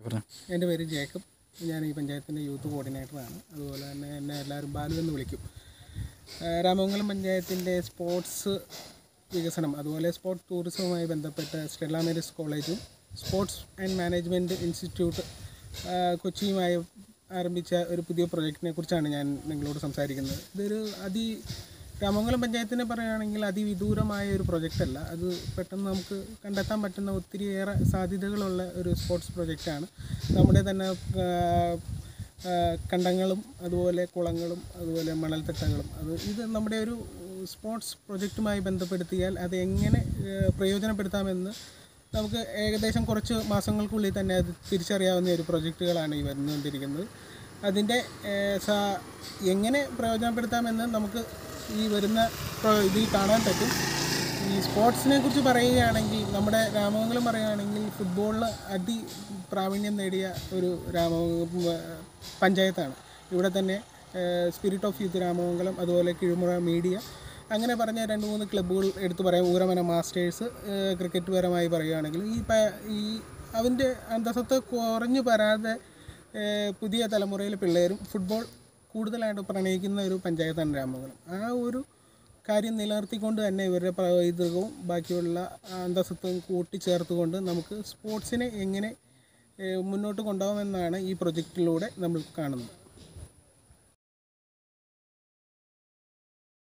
പറഞ്ഞു എൻ്റെ പേര് ജേക്കബ് ഞാൻ ഈ പഞ്ചായത്തിൻ്റെ യൂത്ത് കോർഡിനേറ്ററാണ് അതുപോലെ തന്നെ എന്നെ എല്ലാവരും ബാലു എന്ന് വിളിക്കും ആ, രാമമംഗലം പഞ്ചായത്തിൻ്റെ സ്പോർട്സ് വികസനം അതുപോലെ സ്പോർട്സ് ടൂറിസവുമായി ബന്ധപ്പെട്ട് സ്റ്റെല്ല മേരീസ് കോളേജും സ്പോർട്സ് ആൻഡ് മാനേജ്മെൻറ്റ് ഇൻസ്റ്റിറ്റ്യൂട്ട് ആ, കൊച്ചിയുമായി ആരംഭിച്ച ഒരു പുതിയ പ്രൊജക്റ്റിനെ കുറിച്ചാണ് ഞാൻ നിങ്ങളോട് സംസാരിക്കുന്നത് ഇതൊരു അതി രാമമംഗലം പഞ്ചായത്തിനെ പറയുകയാണെങ്കിൽ അതിവിദൂരമായ ഒരു പ്രൊജക്റ്റ് അല്ല അത് പെട്ടെന്ന് നമുക്ക് കണ്ടെത്താൻ പറ്റുന്ന ഒത്തിരിയേറെ സാധ്യതകളുള്ള ഒരു സ്പോർട്സ് പ്രൊജക്റ്റാണ് നമ്മുടെ തന്നെ ആ, ആ, കണ്ടങ്ങളും അതുപോലെ കുളങ്ങളും അതുപോലെ മണൽത്തിട്ടകളും അത് ഇത് നമ്മുടെ ഒരു സ്പോർട്സ് പ്രൊജക്റ്റുമായി ബന്ധപ്പെടുത്തിയാൽ അത് എങ്ങനെ ആ, പ്രയോജനപ്പെടുത്താമെന്ന് നമുക്ക് ഏകദേശം കുറച്ച് മാസങ്ങൾക്കുള്ളിൽ തന്നെ അത് തിരിച്ചറിയാവുന്ന ഒരു പ്രൊജക്റ്റുകളാണ് ഈ വന്നുകൊണ്ടിരിക്കുന്നത് അതിൻ്റെ ഏഹ്, സാ- എങ്ങനെ പ്രയോജനപ്പെടുത്താമെന്ന് നമുക്ക് ഈ വരുന്ന പ്രോ- ഇതിൽ കാണാൻ പറ്റും ഈ സ്പോർട്സിനെ കുറിച്ച് പറയുകയാണെങ്കിൽ നമ്മുടെ രാമമംഗലം പറയുകയാണെങ്കിൽ ഫുട്ബോളിൽ അതി പ്രാവീണ്യം നേടിയ ഒരു രാമ പഞ്ചായത്താണ് ഇവിടെ തന്നെ സ്പിരിറ്റ് ഓഫ് യൂത്ത് രാമമംഗലം അതുപോലെ കിഴുമുറ മീഡിയ അങ്ങനെ പറഞ്ഞ രണ്ട് മൂന്ന് ക്ലബ്ബുകൾ എടുത്തു പറയാം ഊരമന മാസ്റ്റേഴ്സ് ഏഹ് ക്രിക്കറ്റ് പരമായി പറയുകയാണെങ്കിൽ ഈ പ- ഈ അവൻ്റെ അന്തസ്സത്ത് കുറഞ്ഞു വരാതെ ഏഹ് പുതിയ തലമുറയിലെ പിള്ളേരും ഫുട്ബോൾ കൂടുതലായിട്ട് പ്രണയിക്കുന്ന ഒരു പഞ്ചായത്താണ് രാമമംഗലം ആ ഒരു കാര്യം നിലനിർത്തിക്കൊണ്ട് തന്നെ ഇവരുടെ പൈതൃകവും ബാക്കിയുള്ള അന്തസ്സത്തും കൂട്ടിച്ചേർത്തുകൊണ്ട് നമുക്ക് സ്പോർട്സിനെ എങ്ങനെ ഏഹ് മുന്നോട്ട് കൊണ്ടുപോകാമെന്നാണ് ഈ പ്രൊജക്റ്റിലൂടെ നമ്മൾ കാണുന്നത്